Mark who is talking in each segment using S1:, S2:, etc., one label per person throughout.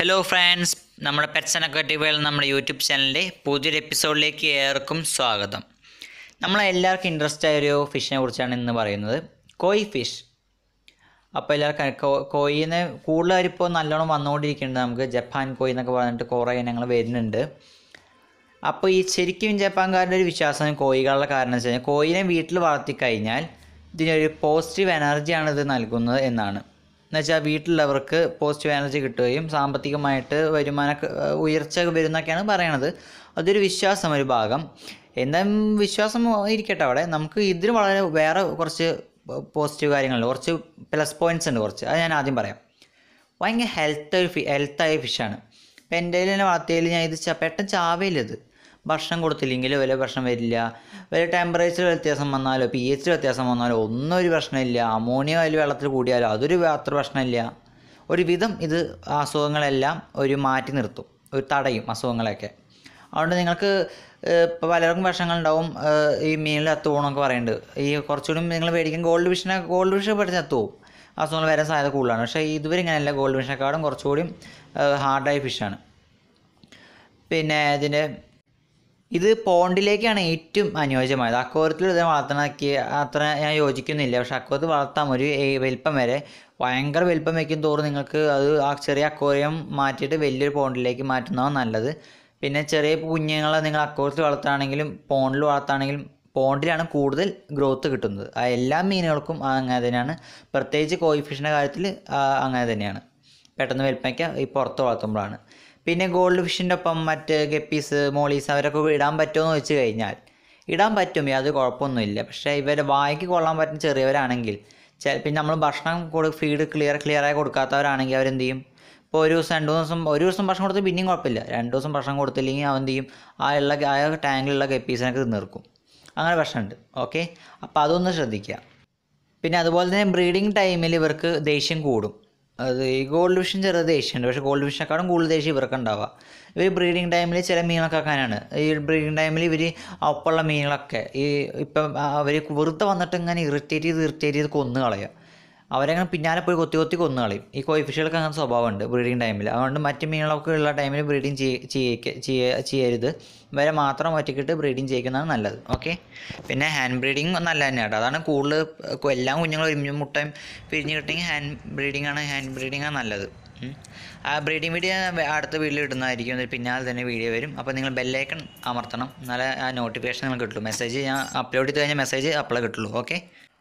S1: Hello friends നമ്മുടെ pets and അക്വാറ്റിക്കുകൾ നമ്മുടെ യൂട്യൂബ് ചാനലിൻ്റെ പുതിയൊരു എപ്പിസോഡിലേക്ക് ഏവർക്കും സ്വാഗതം നമ്മളെ എല്ലാവർക്കും ഇൻട്രസ്റ്റ് ആയ ഒരു ഫിഷിനെ കുറിച്ചാണ് ഇന്ന് പറയുന്നത് കോയി ഫിഷ് അപ്പോൾ എല്ലാവർക്കും കോ- കോയിനെ കൂടുതലായിട്ട് ഇപ്പോൾ നല്ലോണം വന്നുകൊണ്ടിരിക്കുന്നുണ്ട് നമുക്ക് ജപ്പാൻ കോയി എന്നൊക്കെ പറഞ്ഞിട്ട് കുറേ ഇനങ്ങൾ വരുന്നുണ്ട് അപ്പോൾ ഈ ശരിക്കും ജപ്പാൻകാരുടെ ഒരു വിശ്വാസം കോഴികളുടെ കാരണം വെച്ച് കഴിഞ്ഞാൽ കോയിനെ വീട്ടിൽ വളർത്തി കഴിഞ്ഞാൽ ഇതിനൊരു പോസിറ്റീവ് എനർജിയാണ് ഇത് നൽകുന്നത് എന്നാണ് എന്നുവെച്ചാൽ വീട്ടിലുള്ളവർക്ക് പോസിറ്റീവ് എനർജി കിട്ടുകയും സാമ്പത്തികമായിട്ട് വരുമാന ഉയർച്ച വരുന്നൊക്കെയാണ് പറയണത് അതൊരു വിശ്വാസം ഒരു ഭാഗം എന്തായാലും വിശ്വാസം ഇരിക്കട്ടെ അവിടെ നമുക്ക് ഇതിന് വളരെ വേറെ കുറച്ച് പോസിറ്റീവ് കാര്യങ്ങളുണ്ട് കുറച്ച് പ്ലസ് പോയിൻറ്റ്സ് ഉണ്ട് കുറച്ച് അത് ഞാൻ ആദ്യം പറയാം ഭയങ്കര ഹെൽത്ത് ഫി ഹെൽത്തായ ഫിഷാണ് ഇപ്പം എൻ്റെ തന്നെ വളർത്തിയതിൽ ഞാൻ ഇത് ച- പെട്ടെന്ന് ചാവയില്ല ഇത് ഭക്ഷണം കൊടുത്തില്ലെങ്കിൽ വലിയ പ്രശ്നം വരില്ല വലിയ ടെമ്പറേച്ചർ വ്യത്യാസം വന്നാലോ പി എച്ച് വ്യത്യാസം വന്നാലോ ഒന്നും ഒരു പ്രശ്നമില്ല അമോണിയ അതിൽ വെള്ളത്തിൽ കൂടിയാലോ അതൊരു അത്ര പ്രശ്നമില്ല ഒരു വിധം ഇത് അസുഖങ്ങളെല്ലാം ഒരു മാറ്റി നിർത്തും ഒരു തടയും അസുഖങ്ങളെയൊക്കെ അതുകൊണ്ട് നിങ്ങൾക്ക് ഇപ്പോൾ പലർക്കും വിഷങ്ങളുണ്ടാവും ഏഹ് ഈ മീനിൽ അത്തുപോകണമെന്നൊക്കെ പറയുന്നുണ്ട് ഈ കുറച്ചുകൂടി നിങ്ങൾ മേടിക്കും ഗോൾഡ് വിഷനെ ഗോൾഡ് വിഷ പെട്ടെന്ന് അത്തുപോകും അസുഖങ്ങൾ വരാൻ സാധ്യത കൂടുതലാണ് പക്ഷേ ഇതുവരെ ഇങ്ങനെയല്ല ഗോൾഡ് വിഷനെക്കാളും കുറച്ചുകൂടി ഹാർഡായ ഫിഷാണ് പിന്നെ ഇതിൻ്റെ ഇത് പോണ്ടിലേക്കാണ് ഏറ്റവും അനുയോജ്യമായത് അക്വോറിയത്തിൽ ഇത് വളർത്തണക്ക് അത്ര ഞാൻ യോജിക്കുന്നില്ല പക്ഷെ അക്വോറിയത്തിൽ വളർത്താം ഒരു ഏ- വലിപ്പം വരെ ഭയങ്കര വലിപ്പം വയ്ക്കും തോറും നിങ്ങൾക്ക് അത് ആ ചെറിയ അക്വോറിയം മാറ്റിയിട്ട് വലിയൊരു പോണ്ടിലേക്ക് മാറ്റുന്നതാണ് നല്ലത് പിന്നെ ചെറിയ കുഞ്ഞുങ്ങളെ നിങ്ങൾ അക്വോറിയത്തിൽ വളർത്തുകയാണെങ്കിലും പോണ്ടിൽ വളർത്തുകയാണെങ്കിലും പോണ്ടിലാണ് കൂടുതൽ ഗ്രോത്ത് കിട്ടുന്നത് ആ എല്ലാ മീനുകൾക്കും അങ്ങനെ തന്നെയാണ് പ്രത്യേകിച്ച് കോയി ഫിഷിൻ്റെ കാര്യത്തിൽ അങ്ങനെ തന്നെയാണ് പെട്ടെന്ന് വലിപ്പയ്ക്ക ഈ പുറത്ത് വളർത്തുമ്പോഴാണ് പിന്നെ ഗോൾഡ് ഫിഷിൻ്റെ ഒപ്പം മറ്റ് ഗപ്പീസ് മോളീസ് അവരൊക്കെ ഇടാൻ പറ്റുമോ എന്ന് വെച്ച് കഴിഞ്ഞാൽ ഇടാൻ പറ്റും യാതൊരു കുഴപ്പമൊന്നുമില്ല പക്ഷേ ഇവരെ വായിക്ക് കൊള്ളാൻ പറ്റുന്ന ചെറിയവരാണെങ്കിൽ ചെ പിന്നെ നമ്മൾ ഭക്ഷണം കൊടു ഫീഡ് ക്ലിയർ ക്ലിയറായി കൊടുക്കാത്തവരാണെങ്കിൽ അവരെന്ത് ചെയ്യും ഇപ്പോൾ ഒരു ദിവസം രണ്ട് ദിവസം ഒരു ദിവസം ഭക്ഷണം കൊടുത്താൽ പിന്നെയും കുഴപ്പമില്ല രണ്ട് ദിവസം ഭക്ഷണം കൊടുത്തില്ലെങ്കിൽ അവൻ എന്ത് ചെയ്യും ആ ഉള്ള ആ ടാങ്കിലുള്ള ഗപ്പീസിനൊക്കെ നിർക്കും അങ്ങനെ പ്രശ്നമുണ്ട് ഓക്കെ അപ്പോൾ അതൊന്ന് ശ്രദ്ധിക്കുക പിന്നെ അതുപോലെ തന്നെ ബ്രീഡിങ് ടൈമിൽ ഇവർക്ക് ദേഷ്യം കൂടും അത് ഈ ഗോൾഡ് വിഷൻ ചെറിയ ദേഷ്യമുണ്ട് പക്ഷേ ഗോൾഡ് വിഷനെക്കാളും കൂടുതൽ ദേഷ്യം ഇവർക്ക് ഉണ്ടാവുക ഇവർ ബ്രീഡിങ് ടൈമിൽ ചില മീനുകളൊക്കെ അങ്ങനെയാണ് ഈ ബ്രീഡിങ് ടൈമിൽ ഇവർ ഒപ്പമുള്ള മീനുകളൊക്കെ ഈ ഇപ്പം അവർ വെറുതെ വന്നിട്ട് ഇങ്ങനെ ഇറിറ്റേറ്റ് ചെയ്ത് ഇറിറ്റേറ്റ് ചെയ്ത് കൊന്നു കളയുക അവരങ്ങനെ പിന്നാലെ പോയി കൊത്തി കൊത്തി കൊന്നു കളയും ഈ കോയി ഫിഷുകൾക്ക് അങ്ങനെ സ്വഭാവമുണ്ട് ബ്രീഡിങ് ടൈമിൽ അതുകൊണ്ട് മറ്റ് മീനുകളൊക്കെ ഉള്ള ടൈമിൽ ബ്രീഡിങ് ചെയ്യരുത് ഇവരെ മാത്രം ഒറ്റയ്ക്കിട്ട് ബ്രീഡിങ് ചെയ്യിക്കുന്നതാണ് നല്ലത് ഓക്കെ പിന്നെ ഹാൻഡ് ബ്രീഡിങ് നല്ല തന്നെയാണ് അതാണ് കൂടുതൽ കു- എല്ലാ കുഞ്ഞുങ്ങളും ഒരുമിച്ച് മുട്ടയും പിരിഞ്ഞ് കിട്ടിയെങ്കിൽ ഹാൻഡ് ബ്രീഡിംഗ് ആണ് ഹാൻഡ് ബ്രീഡിംഗ് ആണ് നല്ലത് ഉം. ആ ബ്രീഡിംഗ് വീഡിയോ ഞാൻ വേ- അടുത്ത വീഡിയോ ഇടുന്നതായിരിക്കും ഇതിന് പിന്നാലെ തന്നെ വീഡിയോ വരും അപ്പോൾ നിങ്ങൾ ബെല്ലൈക്കൺ അമർത്തണം എന്നാലേ ആ നോട്ടിഫിക്കേഷൻ നിങ്ങൾക്ക് കിട്ടുള്ളൂ മെസ്സേജ് ഞാൻ അപ്ലോഡ് ചെയ്ത് കഴിഞ്ഞാൽ മെസ്സേജ് അപ്ലൈ കിട്ടുള്ളൂ ഓക്കെ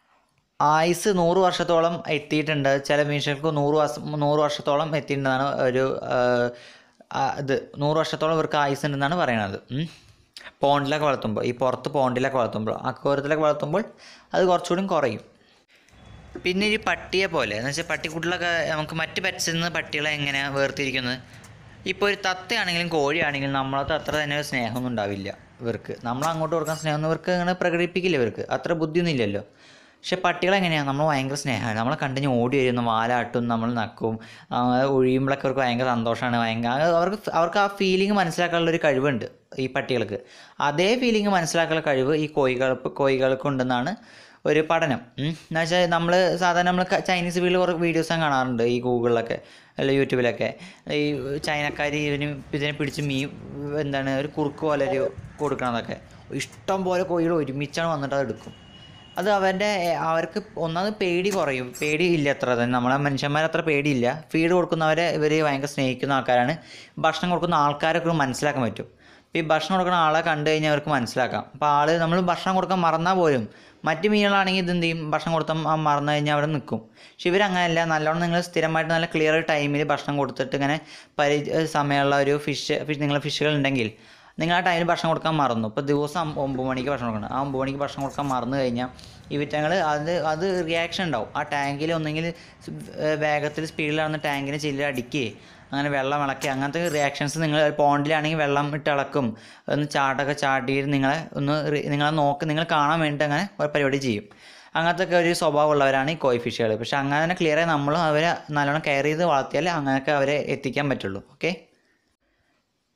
S1: ആയുസ് നൂറ് വർഷത്തോളം എത്തിയിട്ടുണ്ട് ചില മീനുകൾക്ക് നൂറ് വർഷം നൂറ് വർഷത്തോളം എത്തിയിട്ടുണ്ടെന്നാണ് ഒരു ആ, ആ, ഇത് നൂറ് വർഷത്തോളം ഇവർക്ക് ആയുസ് ഉണ്ടെന്നാണ് പറയണത് ഉം. പോണ്ടിലൊക്കെ വളർത്തുമ്പോൾ ഈ പുറത്ത് പോണ്ടിലൊക്കെ വളർത്തുമ്പോൾ അക്വോറിയത്തിലൊക്കെ വളർത്തുമ്പോൾ അത് കുറച്ചുകൂടി കുറയും പിന്നെ ഈ പട്ടിയെ പോലെ എന്ന് വെച്ചാൽ പട്ടിക്കുട്ടിലൊക്കെ നമുക്ക് മറ്റ് പെറ്റ്സിൽ നിന്ന് പട്ടികളെ എങ്ങനെയാണ് വേർതിരിക്കുന്നത് ഇപ്പോൾ ഒരു തത്തയാണെങ്കിലും കോഴിയാണെങ്കിലും നമ്മളത്തെ അത്ര തന്നെ ഒരു സ്നേഹമൊന്നും ഉണ്ടാവില്ല ഇവർക്ക് നമ്മൾ അങ്ങോട്ട് കൊടുക്കാൻ സ്നേഹമൊന്നും ഇവർക്ക് അങ്ങനെ പ്രകടിപ്പിക്കില്ല ഇവർക്ക് അത്ര ബുദ്ധിയൊന്നും ഇല്ലല്ലോ പക്ഷെ പട്ടികൾ എങ്ങനെയാണ് നമ്മൾ ഭയങ്കര സ്നേഹമാണ് നമ്മളെ കണ്ടിഞ്ഞ് ഓടി വരുന്നു വാലാട്ടും നമ്മൾ നക്കും ആ, ഒഴിയുമ്പോഴൊക്കെ അവർക്ക് ഭയങ്കര സന്തോഷമാണ് ഭയങ്കര അത് അവർക്ക് അവർക്ക് ആ ഫീലിംഗ് മനസ്സിലാക്കാനുള്ള ഒരു കഴിവുണ്ട് ഈ പട്ടികൾക്ക് അതേ ഫീലിംഗ് മനസ്സിലാക്കാനുള്ള കഴിവ് ഈ കോഴികൾ കോഴികൾക്കുണ്ടെന്നാണ് ഒരു പഠനം എന്ന് വെച്ചാൽ നമ്മൾ സാധാരണ നമ്മൾ ചൈനീസ് വീട്ടിൽ കുറേ വീഡിയോസ് ഞാൻ കാണാറുണ്ട് ഈ ഗൂഗിളിലൊക്കെ അല്ല യൂട്യൂബിലൊക്കെ ഈ ചൈനക്കാർ ഇതിന് ഇതിനെ പിടിച്ച് മീൻ എന്താണ് ഒരു കുറുക്ക് പോലെ ഒരു കൊടുക്കണതൊക്കെ ഇഷ്ടം പോലെ കോഴികൾ ഒരുമിച്ചാണ് വന്നിട്ട് അത് എടുക്കും അത് അവൻ്റെ അവർക്ക് ഒന്നാമത് പേടി കുറയും പേടി ഇല്ല അത്ര തന്നെ നമ്മളെ മനുഷ്യന്മാരത്ര പേടിയില്ല ഫീഡ് കൊടുക്കുന്നവരെ ഇവർ ഭയങ്കര സ്നേഹിക്കുന്ന ആൾക്കാരാണ് ഭക്ഷണം കൊടുക്കുന്ന ആൾക്കാരൊക്കെ മനസ്സിലാക്കാൻ പറ്റും ഇപ്പോൾ ഈ ഭക്ഷണം കൊടുക്കുന്ന ആളെ കണ്ടു കഴിഞ്ഞാൽ അവർക്ക് മനസ്സിലാക്കാം അപ്പോൾ ആൾ നമ്മൾ ഭക്ഷണം കൊടുക്കാൻ മറന്നാൽ പോലും മറ്റ് മീനുകളാണെങ്കിൽ ഇത് എന്ത് ചെയ്യും ഭക്ഷണം കൊടുത്താൽ ആ മറന്നു കഴിഞ്ഞാൽ അവിടെ നിൽക്കും പക്ഷെ ഇവരങ്ങനെയല്ല നല്ലോണം നിങ്ങൾ സ്ഥിരമായിട്ട് നല്ല ക്ലിയർ ടൈമിൽ ഭക്ഷണം കൊടുത്തിട്ട് ഇങ്ങനെ പരി സമയമുള്ള ഒരു ഫിഷ് ഫിഷ് നിങ്ങളെ ഫിഷുകൾ ഉണ്ടെങ്കിൽ നിങ്ങൾ ആ ടൈമിൽ ഭക്ഷണം കൊടുക്കാൻ മറന്നു ഇപ്പോൾ ദിവസം ഒമ്പ- ഒമ്പത് മണിക്ക് ഭക്ഷണം കൊടുക്കണം ആ ഒമ്പത് മണിക്ക് ഭക്ഷണം കൊടുക്കാൻ മറന്നു കഴിഞ്ഞാൽ ഈ വിറ്റങ്ങൾ അത് അത് റിയാക്ഷൻ ഉണ്ടാവും ആ ടാങ്കിൽ ഒന്നെങ്കിൽ വേഗത്തിൽ സ്പീഡിലാണ് ടാങ്കിന് ചില്ല് അടിക്കുകയും അങ്ങനെ വെള്ളം ഇളക്കി അങ്ങനത്തെ റിയാക്ഷൻസ് നിങ്ങൾ പോണ്ടിലാണെങ്കിൽ വെള്ളം ഇട്ട് ഇളക്കും ഒന്ന് ചാട്ടൊക്കെ ചാട്ടിയിട്ട് നിങ്ങളെ ഒന്ന് റി- നിങ്ങളെ നോക്ക് നിങ്ങൾ കാണാൻ വേണ്ടിയിട്ട് അങ്ങനെ ഒരു പരിപാടി ചെയ്യും അങ്ങനത്തെ ഒക്കെ ഒരു സ്വഭാവമുള്ളവരാണ് ഈ കോയി ഫിഷുകൾ പക്ഷെ അങ്ങനെ തന്നെ ക്ലിയറായി നമ്മളും അവരെ നല്ലോണം കെയർ ചെയ്ത് വളർത്തിയാലേ അങ്ങനെയൊക്കെ അവരെ എത്തിക്കാൻ പറ്റുള്ളൂ ഓക്കെ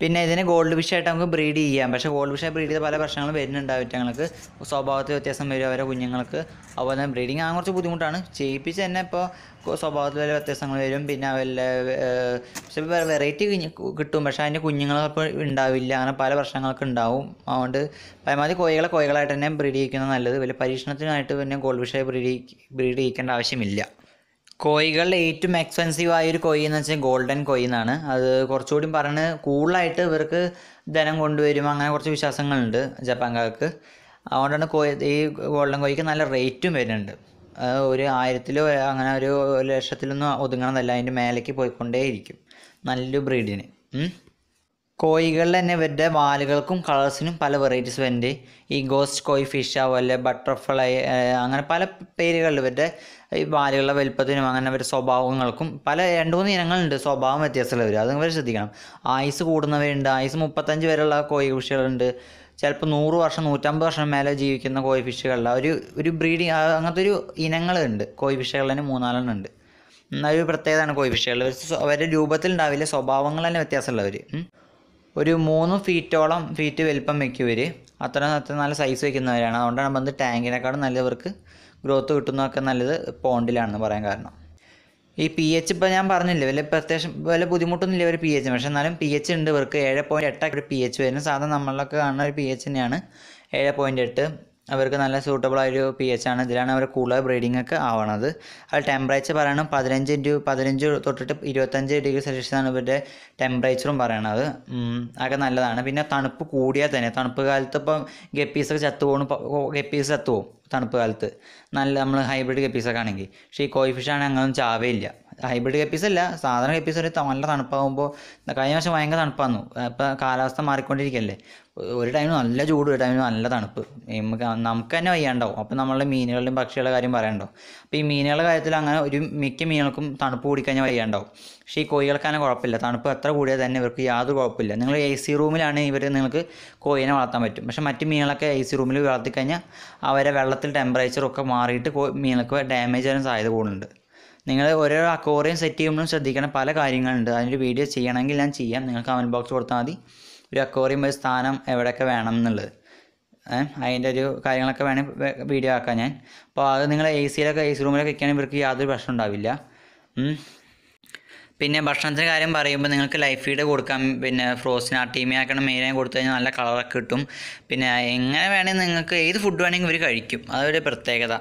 S1: പിന്നെ ഇതിന് ഗോൾഡ് ഫിഷായിട്ട് നമുക്ക് ബ്രീഡ് ചെയ്യാം പക്ഷേ ഗോൾഡ് ഫിഷായി ബ്രീഡ് ചെയ്ത പല പ്രശ്നങ്ങളും വരുന്നുണ്ട് അവറ്റങ്ങൾക്ക് സ്വഭാവത്തിൽ വ്യത്യാസം വരും അവരെ കുഞ്ഞുങ്ങൾക്ക് അതുപോലെ തന്നെ ബ്രീഡിങ് ആകാൻ കുറച്ച് ബുദ്ധിമുട്ടാണ് ചെയ്യിപ്പിച്ച് തന്നെ ഇപ്പോൾ സ്വഭാവത്തിൽ വല്ല വ്യത്യാസങ്ങൾ വരും പിന്നെ വല്ല ഏഹ്, പക്ഷേ വെറൈറ്റി കിട്ടും പക്ഷേ അതിൻ്റെ കുഞ്ഞുങ്ങൾ അപ്പോൾ ഉണ്ടാവില്ല അങ്ങനെ പല പ്രശ്നങ്ങളൊക്കെ ഉണ്ടാവും അതുകൊണ്ട് പരമാവധി കോഴികളെ കോഴികളായിട്ട് തന്നെ ബ്രീഡ് ചെയ്യിക്കുന്നത് നല്ലത് വലിയ പരീക്ഷണത്തിനായിട്ട് പിന്നെ ഗോൾഡ് ഫിഷായി ബ്രീഡ് ബ്രീഡ് ചെയ്യിക്കേണ്ട ആവശ്യമില്ല കോഴികളിൽ ഏറ്റവും എക്സ്പെൻസീവ് ആയ ഒരു കോഴി എന്ന് വെച്ചാൽ ഗോൾഡൻ കോഴി എന്നാണ് അത് കുറച്ചുകൂടി പറഞ്ഞ് കൂടുതലായിട്ട് ഇവർക്ക് ധനം കൊണ്ടുവരും അങ്ങനെ കുറച്ച് വിശ്വാസങ്ങളുണ്ട് ജപ്പാൻകാർക്ക് അതുകൊണ്ടാണ് കോഴി ഈ ഗോൾഡൻ കോഴിക്ക് നല്ല റേറ്റും വരുന്നുണ്ട് അത് ഒരു ആയിരത്തിലോ അങ്ങനെ ഒരു ലക്ഷത്തിലൊന്നും ഒതുങ്ങണമെന്നല്ല അതിൻ്റെ മേലേക്ക് പോയിക്കൊണ്ടേയിരിക്കും നല്ലൊരു ബ്രീഡിന് ഉം. കോഴികളിൽ തന്നെ ഇവരുടെ വാലുകൾക്കും കളേഴ്സിനും പല വെറൈറ്റീസ് വരുന്നുണ്ട് ഈ ഗോസ്റ്റ് കോയി ഫിഷ് അതുപോലെ ബട്ടർഫ്ലൈ അങ്ങനെ പല പേരുകളിൽ ഇവരുടെ ഈ വാലുകളുടെ വലുപ്പത്തിനും അങ്ങനെ അവരുടെ സ്വഭാവങ്ങൾക്കും പല രണ്ട് മൂന്ന് ഇനങ്ങളുണ്ട് സ്വഭാവം വ്യത്യാസമുള്ളവർ അത് ഇവർ ശ്രദ്ധിക്കണം ആയുസ് കൂടുന്നവരുണ്ട് ആയുസ് മുപ്പത്തഞ്ച് വരെയുള്ള കോഴി ഫിഷുകളുണ്ട് ചിലപ്പോൾ നൂറ് വർഷം നൂറ്റമ്പത് വർഷം മേലെ ജീവിക്കുന്ന കോഴി ഫിഷുകളിൽ ഒരു ഒരു ബ്രീഡിങ് അങ്ങനത്തെ ഒരു ഇനങ്ങളുണ്ട് കോഴി ഫിഷുകൾ തന്നെ മൂന്നാലെണ്ണം ഉണ്ട് ഉം, അതൊരു പ്രത്യേകതയാണ് കോഴി ഫിഷുകൾ അവരുടെ രൂപത്തിൽ ഉണ്ടാവില്ല സ്വഭാവങ്ങൾ തന്നെ വ്യത്യാസമുള്ളവർ ഒരു മൂന്ന് ഫീറ്റോളം ഫീറ്റ് വലിപ്പം വെക്കും ഇവർ അത്ര അത്ര നല്ല സൈസ് വെക്കുന്നവരാണ് അതുകൊണ്ടാണ് വന്ന് ടാങ്കിനെക്കാളും നല്ലവർക്ക് ഗ്രോത്ത് കിട്ടുന്നതൊക്കെ നല്ലത് പോണ്ടിലാണെന്ന് പറയാൻ കാരണം ഈ പി എച്ച് ഇപ്പോൾ ഞാൻ പറഞ്ഞില്ലേ വലിയ പ്രത്യേകം വലിയ ബുദ്ധിമുട്ടൊന്നുമില്ല ഒരു പി എച്ച് പക്ഷേ എന്നാലും പി എച്ച് ഉണ്ട് ഇവർക്ക് ഏഴ് പോയിൻറ്റ് എട്ടൊക്കെ ഒരു പി എച്ച് വരുന്നത് സാധാരണ നമ്മളിലൊക്കെ കാണുന്ന ഒരു പി എച്ച് തന്നെയാണ് ഏഴ് പോയിൻറ്റ് എട്ട് അവർക്ക് നല്ല സൂട്ടബിൾ ആയൊരു പി എച്ച് ആണ് ഇതിലാണ് അവർ കൂടുതൽ ബ്രീഡിംഗ് ഒക്കെ ആവണത് അത് ടെമ്പറേച്ചർ പറയണം പതിനഞ്ച് ഇൻറ്റു പതിനഞ്ച് തൊട്ടിട്ട് ഇരുപത്തഞ്ച് ഡിഗ്രി സെൽഷ്യസ് ആണ് ഇവരുടെ ടെമ്പറേച്ചറും പറയണത് ഉം, അതൊക്കെ നല്ലതാണ് പിന്നെ തണുപ്പ് കൂടിയാൽ തന്നെ തണുപ്പ് കാലത്ത് ഇപ്പം ഗപ്പീസൊക്കെ ചത്തു പോകും ഗപ്പീസ് ചത്തു പോകും തണുപ്പ് കാലത്ത് നല്ല നമ്മൾ ഹൈബ്രിഡ് ഗപ്പീസൊക്കെ ആണെങ്കിൽ പക്ഷേ ഈ കോയി ഫിഷ് ആണെങ്കിൽ അങ്ങനൊന്നും ചാവേയില്ല ഹൈബ്രിഡ് ഗപ്പീസ് അല്ല സാധാരണ ഗപ്പീസ് ഒരു ത- നല്ല തണുപ്പാകുമ്പോൾ കഴിഞ്ഞ വർഷം ഭയങ്കര തണുപ്പാന്നു ഇപ്പം കാലാവസ്ഥ മാറിക്കൊണ്ടിരിക്കുകയല്ലേ ഒരു ടൈമിൽ നല്ല ചൂട് ഒരു ടൈമിൽ നല്ല തണുപ്പ് നമുക്ക് നമുക്ക് തന്നെ വയ്യാണ്ടാവും അപ്പം നമ്മളുടെ മീനുകളുടെയും പക്ഷികളുടെ കാര്യം പറയണ്ടോ അപ്പോൾ ഈ മീനുകളുടെ കാര്യത്തിൽ അങ്ങനെ ഒരു മിക്ക മീനുകൾക്കും തണുപ്പ് കൂടിക്കഴിഞ്ഞാൽ വയ്യാണ്ടാവും പക്ഷേ ഈ കോഴികൾക്ക് അങ്ങനെ കുഴപ്പമില്ല തണുപ്പ് എത്ര കൂടിയാൽ തന്നെ ഇവർക്ക് യാതൊരു കുഴപ്പമില്ല നിങ്ങൾ എ സി റൂമിലാണ് ഇവർ നിങ്ങൾക്ക് കോഴിനെ വളർത്താൻ പറ്റും പക്ഷേ മറ്റ് മീനുകളൊക്കെ എ സി റൂമിൽ വളർത്തിക്കഴിഞ്ഞാൽ അവരെ വെള്ളത്തിൽ ടെമ്പറേച്ചറൊക്കെ മാറിയിട്ട് കോ മീനുകൾക്ക് ഡാമേജ് വരാൻ സാധ്യത കൂടുന്നുണ്ട് നിങ്ങൾ ഓരോ അക്വോറിയം സെറ്റ് ചെയ്യുമ്പോഴും ശ്രദ്ധിക്കണം പല കാര്യങ്ങളുണ്ട് അതിൻ്റെ വീഡിയോ ചെയ്യണമെങ്കിൽ ഞാൻ ചെയ്യാം നിങ്ങൾ കമൻറ്റ് ബോക്സ് കൊടുത്താൽ മതി ഒരു അക്വോറിയം ഒരു സ്ഥാനം എവിടെയൊക്കെ വേണം എന്നുള്ളത് ഏഹ് അതിൻ്റെ ഒരു കാര്യങ്ങളൊക്കെ വേണമെങ്കിൽ വീഡിയോ ആക്കാം ഞാൻ അപ്പോൾ അത് നിങ്ങൾ എ സിയിലൊക്കെ എ സി റൂമിലൊക്കെ വെക്കുകയാണെങ്കിൽ ഇവർക്ക് യാതൊരു പ്രശ്നം ഉണ്ടാവില്ല ഉം. പിന്നെ ഭക്ഷണത്തിൻ്റെ കാര്യം പറയുമ്പോൾ നിങ്ങൾക്ക് ലൈഫ് ഫീഡ് കൊടുക്കാം പിന്നെ ഫ്രോസിൻ ആർട്ടീമിയാക്കണം മെയിനായി കൊടുത്തു കഴിഞ്ഞാൽ നല്ല കളറൊക്കെ കിട്ടും പിന്നെ എങ്ങനെ വേണമെങ്കിൽ നിങ്ങൾക്ക് ഏത് ഫുഡ് വേണമെങ്കിൽ ഇവർ കഴിക്കും അതൊരു പ്രത്യേകത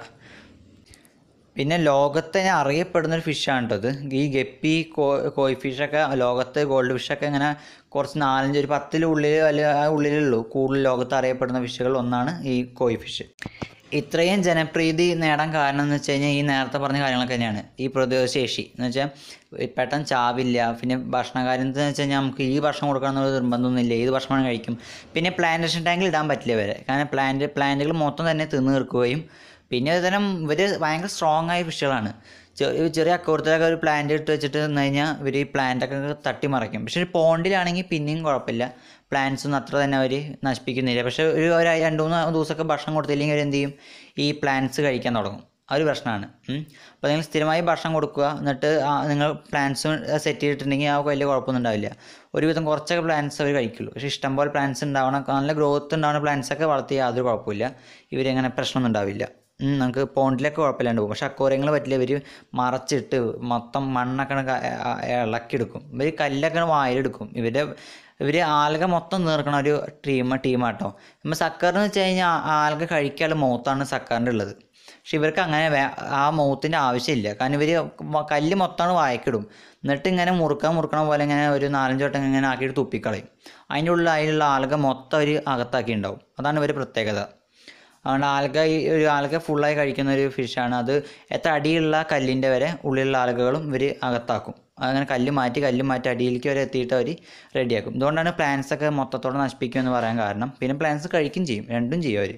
S1: പിന്നെ ലോകത്തെ അറിയപ്പെടുന്ന ഒരു ഫിഷാണ് കേട്ടോ ഇത് ഈ ഗപ്പി കോ കോയി ഫിഷൊക്കെ ലോകത്ത് ഗോൾഡ് ഫിഷൊക്കെ ഇങ്ങനെ കുറച്ച് നാലഞ്ച് ഒരു പത്തിലുള്ളിൽ അല്ല ആ ഉള്ളിലുള്ളൂ കൂടുതൽ ലോകത്ത് അറിയപ്പെടുന്ന ഫിഷുകൾ ഒന്നാണ് ഈ കോയി ഫിഷ് ഇത്രയും ജനപ്രീതി നേടാൻ കാരണം എന്ന് വെച്ച് കഴിഞ്ഞാൽ ഈ നേരത്തെ പറഞ്ഞ കാര്യങ്ങളൊക്കെ തന്നെയാണ് ഈ പ്രതിരോധശേഷി എന്ന് വെച്ചാൽ പെട്ടെന്ന് ചാവില്ല പിന്നെ ഭക്ഷണകാര്യം എന്ന് വെച്ച് കഴിഞ്ഞാൽ നമുക്ക് ഈ ഭക്ഷണം കൊടുക്കണം എന്നുള്ള നിർബന്ധമൊന്നുമില്ല ഏത് ഭക്ഷണം കഴിക്കും പിന്നെ പ്ലാന്റേഷൻ ടാങ്കിൽ ഇടാൻ പറ്റില്ല വരെ കാരണം പ്ലാന്റ് പ്ലാന്റുകൾ മൊത്തം തന്നെ തിന്ന് തീർക്കുകയും പിന്നെ ഇതരം ഇവർ ഭയങ്കര സ്ട്രോങ് ആയ ഫിഷുകളാണ് ചെറിയ ചെറിയ അക്കോറത്തിലൊക്കെ ഒരു പ്ലാന്റ് ഇട്ട് വെച്ചിട്ട് നിന്ന് കഴിഞ്ഞാൽ ഇവർ ഈ പ്ലാന്റൊക്കെ തട്ടിമറിക്കും പക്ഷേ ഒരു പോണ്ടിലാണെങ്കിൽ പിന്നെയും കുഴപ്പമില്ല പ്ലാന്റ്സ് ഒന്നും അത്ര തന്നെ അവർ നശിപ്പിക്കുന്നില്ല പക്ഷേ ഒരു ഒരു രണ്ട് മൂന്ന് ദിവസമൊക്കെ ഭക്ഷണം കൊടുത്തില്ലെങ്കിൽ അവർ എന്ത് ചെയ്യും ഈ പ്ലാന്റ്സ് കഴിക്കാൻ തുടങ്ങും ആ ഒരു പ്രശ്നമാണ് അപ്പോൾ നിങ്ങൾ സ്ഥിരമായി ഭക്ഷണം കൊടുക്കുക എന്നിട്ട് ആ നിങ്ങൾ പ്ലാന്റ്സ് സെറ്റ് ചെയ്തിട്ടുണ്ടെങ്കിൽ ആ വലിയ കുഴപ്പമൊന്നും ഉണ്ടാവില്ല ഒരുവിധം കുറച്ചൊക്കെ പ്ലാന്റ്സ് അവർ കഴിക്കുള്ളൂ പക്ഷേ ഇഷ്ടംപോലെ പ്ലാന്റ്സ് ഉണ്ടാവണം നല്ല ഗ്രോത്ത് ഉണ്ടാവുന്ന plants ഒക്കെ വളർത്തി യാതൊരു കുഴപ്പമില്ല ഇവരങ്ങനെ പ്രശ്നമൊന്നും ഉണ്ടാവില്ല ഉം, നമുക്ക് പോണ്ടിലൊക്കെ കുഴപ്പമില്ലാണ്ട് പോകും പക്ഷെ അക്വോറിയങ്ങൾ പറ്റില്ല ഇവർ മറച്ചിട്ട് മൊത്തം മണ്ണൊക്കെ അങ്ങട് ക- ആ- ഇളക്കിയെടുക്കും ഇവർ കല്ലൊക്കെ വായിലെടുക്കും ഇവരുടെ ഇവർ ആൽഗ മൊത്തം നീർക്കണ ഒരു ടീം ടീമാട്ടോ നമ്മൾ സക്കറിന് വെച്ച് കഴിഞ്ഞാൽ ആൽഗ കഴിക്കാനുള്ള മൗത്താണ് സക്കറിൻ്റെ ഉള്ളത് പക്ഷെ ഇവർക്ക് അങ്ങനെ വേ- ആ മൗത്തിൻ്റെ ആവശ്യമില്ല കാരണം ഇവർ കല്ല് മൊത്തമാണ് വായക്കിടും എന്നിട്ട് ഇങ്ങനെ മുറുക്കാൻ മുറുക്കണ പോലെ ഇങ്ങനെ ഒരു നാലഞ്ച് വട്ടം ഇങ്ങനെ ആക്കിയിട്ട് തുപ്പിക്കളയും അതിൻ്റെ ഉള്ളിൽ അതിലുള്ള ആൽഗ മൊത്തം ഒരു അകത്താക്കി ഉണ്ടാവും അതാണ് ഇവർ പ്രത്യേകത അതുകൊണ്ട് ആൽഗ ഈ ഒരു ആൽഗ ഫുള്ളായി കഴിക്കുന്ന ഒരു ഫിഷാണ് അത് എത്ര അടിയുള്ള കല്ലിൻ്റെ വരെ ഉള്ളിലുള്ള ആൽഗകളും ഇവർ അകത്താക്കും അങ്ങനെ കല്ല് മാറ്റി കല്ല് മാറ്റി അടിയിലേക്ക് വരെ എത്തിയിട്ട് അവർ റെഡിയാക്കും ഇതുകൊണ്ടാണ് plants ഒക്കെ മൊത്തത്തോടെ നശിപ്പിക്കും എന്ന് പറയാൻ കാരണം പിന്നെ പ്ലാന്റ്സ് കഴിക്കും ചെയ്യും രണ്ടും ചെയ്യും അവർ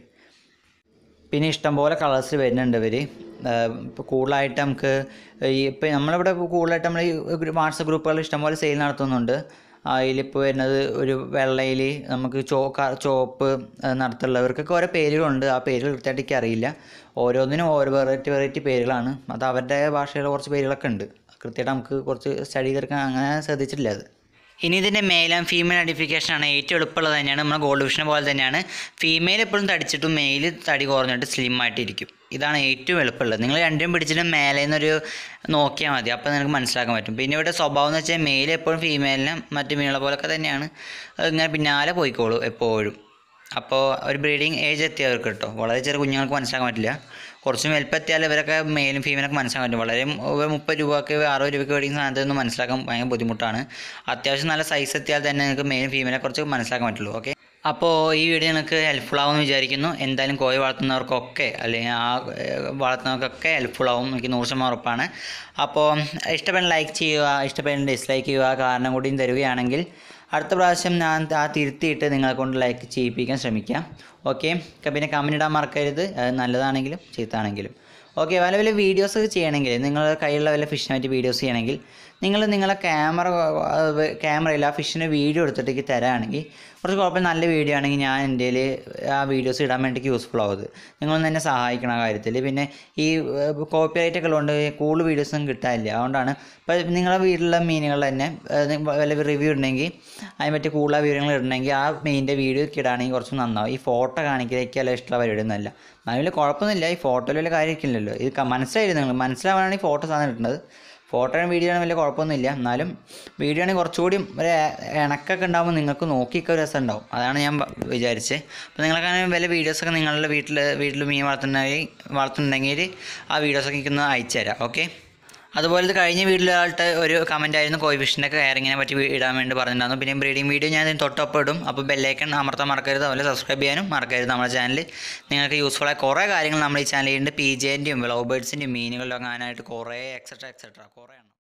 S1: പിന്നെ ഇഷ്ടംപോലെ കളേഴ്സ് വരുന്നുണ്ട് ഇവർ ഇപ്പോൾ കൂടുതലായിട്ട് നമുക്ക് ഈ ഇപ്പം നമ്മളിവിടെ കൂടുതലായിട്ട് നമ്മൾ ഈ വാട്സപ്പ് ഗ്രൂപ്പുകൾ ഇഷ്ടംപോലെ സെയിൽ നടത്തുന്നുണ്ട് അതിലിപ്പോൾ വരുന്നത് ഒരു വെള്ളയിൽ നമുക്ക് ചോ ക- ചുവപ്പ് ഏഹ് നടത്തുള്ളവർക്കൊക്കെ ഓരോ പേരുകളുണ്ട് ആ പേരുകൾ കൃത്യമായിട്ട് എനിക്ക് അറിയില്ല ഓരോന്നിനും ഓരോ വെറൈറ്റി വെറൈറ്റി പേരുകളാണ് അത് അവരുടെ ഭാഷയിൽ കുറച്ച് പേരുകളൊക്കെ ഉണ്ട് കൃത്യമായിട്ട് നമുക്ക് കുറച്ച് സ്റ്റഡി ചെയ്തെടുക്കാൻ അങ്ങനെ ശ്രദ്ധിച്ചിട്ടില്ല അത് ഇനി ഇതിൻ്റെ മെയിൽ ആൻഡ് ഫീമെയിൽ ഐഡൻറ്റിഫിക്കേഷൻ ആണ് ഏറ്റവും എളുപ്പമുള്ളത് തന്നെയാണ് നമ്മുടെ ഗോൾഡ് വിഷനെ പോലെ തന്നെയാണ് ഫീമെയിൽ എപ്പോഴും തടിച്ചിട്ടും മെയിൽ തടി കുറഞ്ഞിട്ട് സ്ലിം ആയിട്ടിരിക്കും ഇതാണ് ഏറ്റവും എളുപ്പമുള്ളത് നിങ്ങൾ രണ്ടും പിടിച്ചിട്ട് മേലെ നിന്നൊരു നോക്കിയാൽ മതി അപ്പോൾ നിങ്ങൾക്ക് മനസ്സിലാക്കാൻ പറ്റും പിന്നെ ഇവിടെ സ്വഭാവം എന്ന് വെച്ചാൽ മെയിൽ എപ്പോഴും ഫീമെയിലിനെ മറ്റു മീനുകളെ പോലൊക്കെ തന്നെയാണ് അത് ഇങ്ങനെ പിന്നാലെ പോയിക്കോളൂ എപ്പോഴും അപ്പോൾ ഒരു ബ്രീഡിങ് ഏജ് എത്തിയവർക്ക് കേട്ടോ വളരെ ചെറിയ കുഞ്ഞുങ്ങൾക്ക് മനസ്സിലാക്കാൻ പറ്റില്ല കുറച്ച് വലുപ്പത്തിയാൽ ഇവരൊക്കെ മെയിലും ഫീമെയിലൊക്കെ മനസ്സിലാക്കാൻ പറ്റും വളരെ മു- ഒരു മുപ്പത് രൂപയ്ക്ക് അറുപത് രൂപയ്ക്ക് മേടിക്കുന്ന സാധനത്തൊന്നും മനസ്സിലാക്കാൻ ഭയങ്കര ബുദ്ധിമുട്ടാണ് അത്യാവശ്യം നല്ല സൈസ് എത്തിയാൽ തന്നെ നിങ്ങൾക്ക് മെയിലും ഫീമെയിലെ കുറച്ച് മനസ്സിലാക്കാൻ പറ്റുള്ളൂ ഓക്കെ അപ്പോൾ ഈ വീഡിയോ നിങ്ങൾക്ക് ഹെൽപ്ഫുൾ ആവുമെന്ന് വിചാരിക്കുന്നു എന്തായാലും കോഴി വളർത്തുന്നവർക്കൊക്കെ അല്ലെങ്കിൽ ആ ഏഹ്, വളർത്തുന്നവർക്കൊക്കെ ഹെൽപ്ഫുൾ ആവും എനിക്ക് നൂറ് ശതമാനം ഉറപ്പാണ് അപ്പോൾ ഇഷ്ടപ്പെടുന്ന ലൈക്ക് ചെയ്യുക ഇഷ്ടപ്പെടുന്ന ഡിസ്ലൈക്ക് ചെയ്യുക കാരണം കൂടിയും തരികയാണെങ്കിൽ അടുത്ത പ്രാവശ്യം ഞാൻ ആ തിരുത്തിയിട്ട് നിങ്ങളെ കൊണ്ട് ലൈക്ക് ചെയ്യിപ്പിക്കാൻ ശ്രമിക്കാം ഓക്കെ പിന്നെ കമൻറ്റ് ഇടാൻ മറക്കരുത് അത് നല്ലതാണെങ്കിലും ചീത്താണെങ്കിലും ഓക്കെ വല്ല വല്ല വീഡിയോസ് ചെയ്യണമെങ്കിൽ നിങ്ങളുടെ കയ്യിലുള്ള വല്ല ഫിഷിനായിട്ട് വീഡിയോസ് ചെയ്യണമെങ്കിൽ നിങ്ങൾ നിങ്ങളെ ക്യാമറ ക്യാമറയിൽ ആ ഫിഷിൻ്റെ വീഡിയോ എടുത്തിട്ടേക്ക് തരാണെങ്കിൽ കുറച്ച് കുഴപ്പമില്ല നല്ല വീഡിയോ ആണെങ്കിൽ ഞാൻ എൻ്റെ ആ വീഡിയോസ് ഇടാൻ വേണ്ടിയിട്ട് യൂസ്ഫുൾ ആവുന്നത് നിങ്ങളൊന്ന് എന്നെ സഹായിക്കണം ആ കാര്യത്തിൽ പിന്നെ ഈ കോപ്പി റൈറ്റ് ഒക്കെ ഉള്ളതുകൊണ്ട് കൂടുതൽ വീഡിയോസൊന്നും കിട്ടാനില്ല അതുകൊണ്ടാണ് ഇപ്പോൾ നിങ്ങളുടെ വീട്ടിലുള്ള മീനുകൾ തന്നെ ഏഹ്, നി- വല്ല റിവ്യൂ ഇടണമെങ്കിൽ അതിനെ പറ്റി കൂടുതൽ വിവരങ്ങൾ ഇടണമെങ്കിൽ ആ മീനിൻ്റെ വീഡിയോ ഒക്കെ ഇടുകയാണെങ്കിൽ കുറച്ച് നന്നാവും ഈ ഫോട്ടോ കാണിക്കലേക്ക് അല്ല ഇഷ്ടമുള്ള പരിപാടിയൊന്നുമല്ല എന്നാൽ വലിയ കുഴപ്പമൊന്നുമില്ല ഈ ഫോട്ടോയിൽ വലിയ കാര്യമൊക്കെയില്ലല്ലോ ഇത് ക- മനസ്സിലായില്ല നിങ്ങൾ മനസ്സിലാവാനാണ് ഈ ഫോട്ടോ സാധനം ഇടുന്നത് ഫോട്ടോയും വീഡിയോ ആണ് വലിയ കുഴപ്പമൊന്നുമില്ല എന്നാലും വീഡിയോ ആണെങ്കിൽ കുറച്ചുകൂടി ഒരു ഇണക്കൊക്കെ ഉണ്ടാകുമ്പോൾ നിങ്ങൾക്ക് നോക്കിയൊക്കെ ഒരു രസം ഉണ്ടാവും അതാണ് ഞാൻ പ- വിചാരിച്ചത് അപ്പോൾ നിങ്ങളൊക്കെ വല്ല വീഡിയോസൊക്കെ നിങ്ങളുടെ വീട്ടിൽ വീട്ടിൽ മീൻ വളർത്തുന്നെങ്കിൽ വളർത്തുന്നുണ്ടെങ്കിൽ ആ വീഡിയോസൊക്കെ എനിക്കൊന്ന് അയച്ചു തരാം ഓക്കെ അതുപോലെ ഇത് കഴിഞ്ഞ വീട്ടിലായിട്ട് ഒരു കമൻ്റ് ആയിരുന്നു കോയി ഫിഷിൻ്റെ കെയറിങ്ങിനെ പറ്റി വി- ഇടാൻ വേണ്ടി പറഞ്ഞിട്ടുണ്ടായിരുന്നു പിന്നെ ബ്രീഡിംഗ് വീഡിയോ ഞാൻ ഇതിന് തൊട്ടൊപ്പം ഇടും അപ്പോൾ ബെല്ലൈക്കൺ അമർത്താൻ മറക്കരുത് അതുപോലെ സബ്സ്ക്രൈബ് ചെയ്യാനും മറക്കരുത് നമ്മുടെ ചാനൽ നിങ്ങൾക്ക് യൂസ്ഫുൾ ആയ കുറേ കാര്യങ്ങൾ നമ്മൾ ഈ ചാനലിൽ ഉണ്ട് പി ജെൻ്റെയും ലവ് ബേഡ്സിൻ്റെയും മീനുകളിലും അങ്ങാനായിട്ട് കുറേ എക്സെട്ര എക്സെട്ര കുറേ എണ്ണം